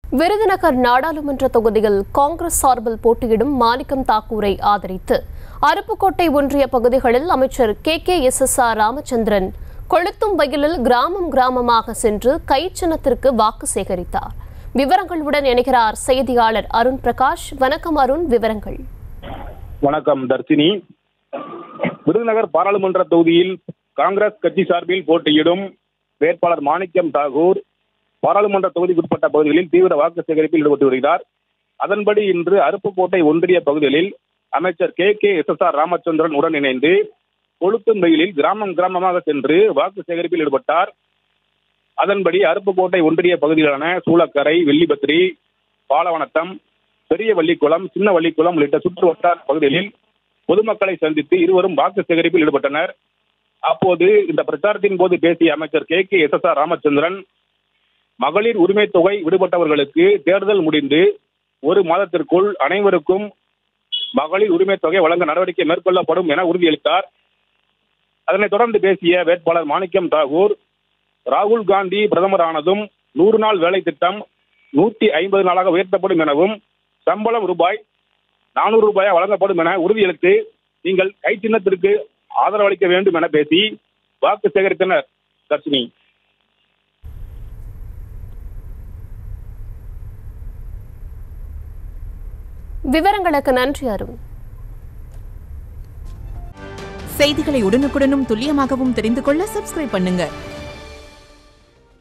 விருதுநகர் நாடாளுமன்ற தொகுதியில் காங்கிரஸ் சார்பில் போட்டியிடும் மாணிக்கம் தாக்கூரை ஆதரித்து அருப்புக்கோட்டை ஒன்றிய பகுதிகளில் அமைச்சர் K K S S R Ramachandran கொளுத்தும் வயலில் கிராமம் கிராமமாக சென்று கை சின்னத்திற்கு வாக்கு சேகரித்தார் விவரங்களுடன் இணைகிறார் செய்தியாளர் அருண் பிரகாஷ் வணக்கம் அருண் விவரங்கள் வணக்கம் தர்சினி விருதுநகர் பாராளுமன்ற தொகுதியில் காங்கிரஸ் கட்சி சார்பில் போட்டியிடும் வேட்பாளர் மாணிக்கம் தாகூர் பாராளுமன்ற தொகுதிக்குட்பட்ட பகுதிகளில் தீவிர வாக்கு சேகரிப்பில் ஈடுபட்டு வருகிறார் அதன்படி இன்று அருப்புக்கோட்டை ஒன்றிய பகுதிகளில் அமைச்சர் K K S S R Ramachandran உடன் இணைந்து கொளுத்தும் வெயிலில் கிராமம் கிராமமாக சென்று வாக்கு சேகரிப்பில் ஈடுபட்டார் அதன்படி அருப்புக்கோட்டை ஒன்றிய பகுதிகளான சூளக்கரை வெள்ளிபத்திரி பாலவனத்தம் பெரிய வள்ளிக்குளம் சின்ன வள்ளிக்குளம் உள்ளிட்ட சுற்று வட்டார பகுதிகளில் பொதுமக்களை சந்தித்து இருவரும் வாக்கு சேகரிப்பில் ஈடுபட்டனர் அப்போது இந்த பிரச்சாரத்தின் போது பேசிய அமைச்சர் K K S S R Ramachandran மகளிர் உரிமை தொகை விடுபட்டவர்களுக்கு தேர்தல் முடிந்து ஒரு மாதத்திற்குள் அனைவருக்கும் மகளிர் உரிமை தொகை வழங்க நடவடிக்கை மேற்கொள்ளப்படும் என உறுதியளித்தார் அதனைத் தொடர்ந்து பேசிய வேட்பாளர் மாணிக்கம் தாகூர் ராகுல் காந்தி பிரதமரானதும் நூறு நாள் வேலை திட்டம் நூற்றி ஐம்பது நாளாக உயர்த்தப்படும் எனவும் சம்பளம் ரூபாய் நானூறு ரூபாய் வழங்கப்படும் என உறுதியளித்து நீங்கள் கை சின்னத்திற்கு ஆதரவளிக்க வேண்டும் என பேசி வாக்கு சேகரித்தனர் தர்ஷினி விவரங்களுக்கு நன்றி அருண் செய்திகளை உடனுக்குடனும் துல்லியமாகவும் தெரிந்து கொள்ள சப்ஸ்கிரைப் பண்ணுங்க